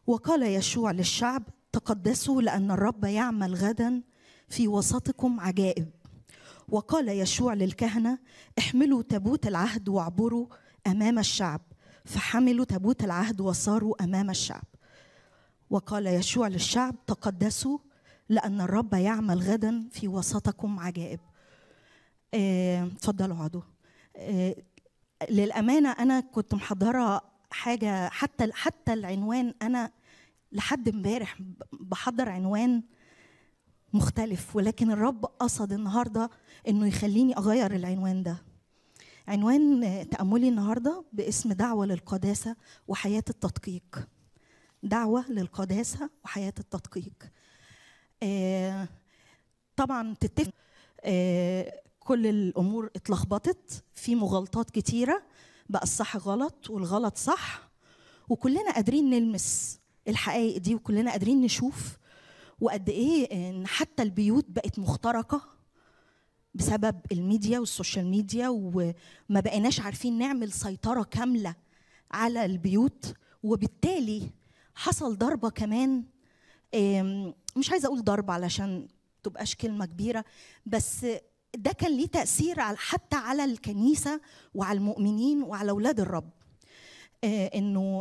وقال يشوع للشعب تقدسوا لأن الرب يعمل غدا في وسطكم عجائب وقال يشوع للكهنة احملوا تابوت العهد واعبروا أمام الشعب فحملوا تابوت العهد وصاروا أمام الشعب وقال يشوع للشعب تقدسوا لأن الرب يعمل غدا في وسطكم عجائب آه، اتفضلوا اقعدوا آه، للأمانة أنا كنت محضرة حاجة حتى حتى العنوان أنا لحد امبارح بحضر عنوان مختلف ولكن الرب قصد النهارده انه يخليني اغير العنوان ده عنوان تأملي النهارده باسم دعوة للقداسة وحياة التدقيق. دعوة للقداسة وحياة التدقيق. آه طبعا تتفق آه كل الأمور اتلخبطت في مغالطات كتيرة بقى الصح غلط والغلط صح وكلنا قادرين نلمس الحقائق دي وكلنا قادرين نشوف وقد ايه ان حتى البيوت بقت مخترقه بسبب الميديا والسوشيال ميديا وما بقيناش عارفين نعمل سيطره كامله على البيوت وبالتالي حصل ضربه كمان مش عايزه اقول ضربه علشان تبقاش كلمه كبيره بس ده كان ليه تاثير على حتى على الكنيسه وعلى المؤمنين وعلى اولاد الرب انه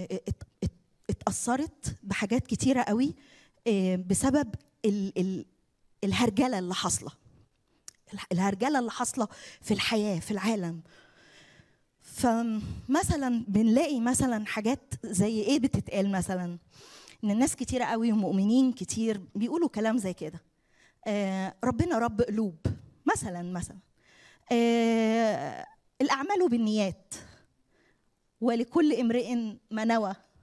اتاثرت بحاجات كتيره قوي بسبب ال ال الهرجله اللي حاصله الهرجله اللي حاصله في الحياه في العالم فمثلا بنلاقي مثلا حاجات زي ايه بتتقال مثلا ان الناس كتيرة قوي ومؤمنين كتير بيقولوا كلام زي كده آه ربنا رب قلوب مثلا مثلا آه الاعمال بالنيات ولكل امرئ ما نوى